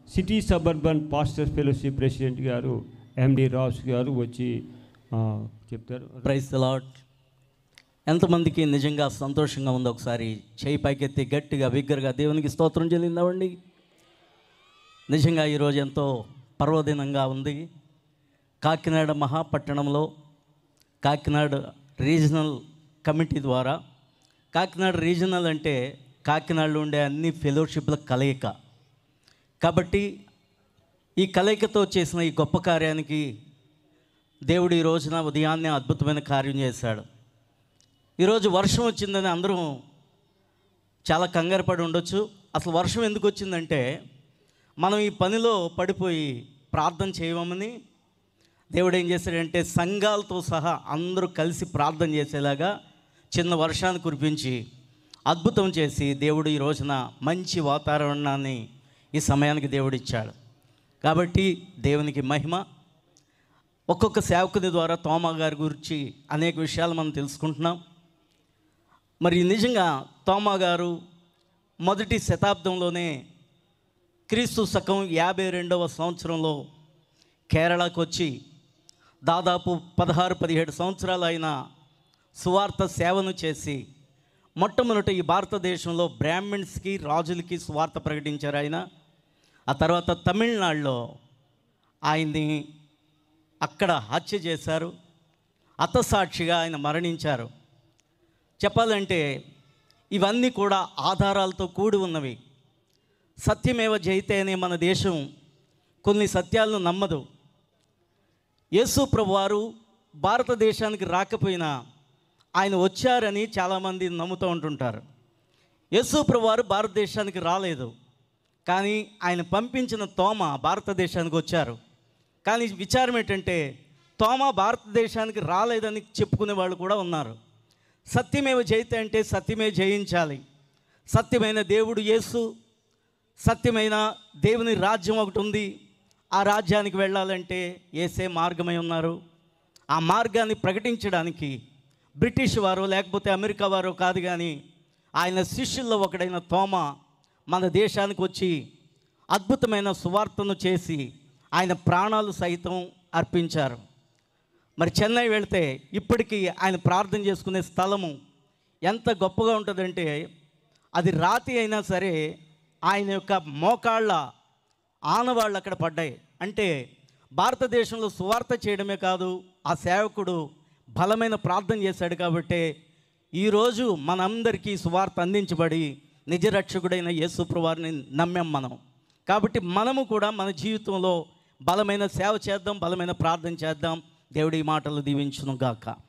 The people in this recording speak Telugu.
city suburban pastors fellowship president గారు ఎండి రాస్ గారు వచ్చి ఆ, చెప్తారు ప్రైజ్ లాట్ ఎంతమందికి నిజంగా సంతోషంగా ఉందో ఒకసారి చేయి పైకెత్తి గట్టిగా బిగ్గరగా దేవునికి స్తోత్రం చెల్లిందామండి నిజంగా ఈరోజు ఎంతో పర్వదినంగా ఉంది కాకినాడ మహాపట్టణంలో కాకినాడ రీజనల్ కమిటీ ద్వారా కాకినాడ రీజనల్ అంటే కాకినాడలో ఉండే అన్ని ఫెలోషిప్ల కలయిక కాబట్టి ఈ కలయికతో చేసిన ఈ గొప్ప కార్యానికి దేవుడు ఈ రోజున ఉదయాన్నే అద్భుతమైన కార్యం చేశాడు ఈరోజు వర్షం వచ్చిందని అందరం చాలా కంగారు పడి ఉండొచ్చు అసలు వర్షం ఎందుకు వచ్చిందంటే మనం ఈ పనిలో పడిపోయి ప్రార్థన చేయమని దేవుడు ఏం చేశాడంటే సంఘాలతో సహా అందరూ కలిసి ప్రార్థన చేసేలాగా చిన్న వర్షాన్ని కురిపించి అద్భుతం చేసి దేవుడు ఈ రోజున మంచి వాతావరణాన్ని ఈ సమయానికి దేవుడు ఇచ్చాడు కాబట్టి దేవునికి మహిమ ఒక్కొక్క సేవకుని ద్వారా తోమా గారి గురించి అనేక విషయాలు మనం తెలుసుకుంటున్నాం మరి నిజంగా తోమా గారు మొదటి శతాబ్దంలోనే క్రీస్తు శకం యాభై రెండవ సంవత్సరంలో కేరళకు వచ్చి దాదాపు పదహారు పదిహేడు సంవత్సరాలు అయిన సువార్త సేవను చేసి మొట్టమొదట ఈ భారతదేశంలో బ్రాహ్మిన్స్కి రాజులకి సువార్త ప్రకటించారు ఆయన ఆ తర్వాత తమిళనాడులో ఆయన్ని అక్కడ హత్య చేశారు అతసాక్షిగా ఆయన మరణించారు చెప్పాలంటే ఇవన్నీ కూడా ఆధారాలతో కూడి ఉన్నవి సత్యమేవ జయితే అనే మన దేశం కొన్ని సత్యాలను నమ్మదు యేసు ప్రభువారు భారతదేశానికి రాకపోయినా ఆయన వచ్చారని చాలామంది నమ్ముతూ ఉంటుంటారు యేసు ప్రభువారు భారతదేశానికి రాలేదు కానీ ఆయన పంపించిన తోమ భారతదేశానికి వచ్చారు కానీ విచారం ఏంటంటే తోమ భారతదేశానికి రాలేదని చెప్పుకునే వాళ్ళు కూడా ఉన్నారు సత్యమేవ జయితే అంటే సత్యమే జయించాలి సత్యమైన దేవుడు యేసు సత్యమైన దేవుని రాజ్యం ఒకటి ఉంది ఆ రాజ్యానికి వెళ్ళాలంటే ఏసే మార్గమై ఉన్నారు ఆ మార్గాన్ని ప్రకటించడానికి బ్రిటిష్ వారు లేకపోతే అమెరికా వారు కాదు కానీ ఆయన శిష్యుల్లో ఒకడైన తోమ మన దేశానికి వచ్చి అద్భుతమైన సువార్తను చేసి ఆయన ప్రాణాలు సైతం అర్పించారు మరి చెన్నై వెళితే ఇప్పటికీ ఆయన ప్రార్థన చేసుకునే స్థలము ఎంత గొప్పగా ఉంటుందంటే అది రాతి అయినా సరే ఆయన యొక్క మోకాళ్ళ ఆనవాళ్ళు అక్కడ పడ్డాయి అంటే భారతదేశంలో సువార్త చేయడమే కాదు ఆ సేవకుడు బలమైన ప్రార్థన చేశాడు కాబట్టి ఈరోజు మనందరికీ సువార్త అందించబడి నిజరక్షకుడైన యేసుప్రవారిని నమ్మాం మనం కాబట్టి మనము కూడా మన జీవితంలో బలమైన సేవ చేద్దాం బలమైన ప్రార్థన చేద్దాం దేవుడి ఈ మాటలు దీవించును గాక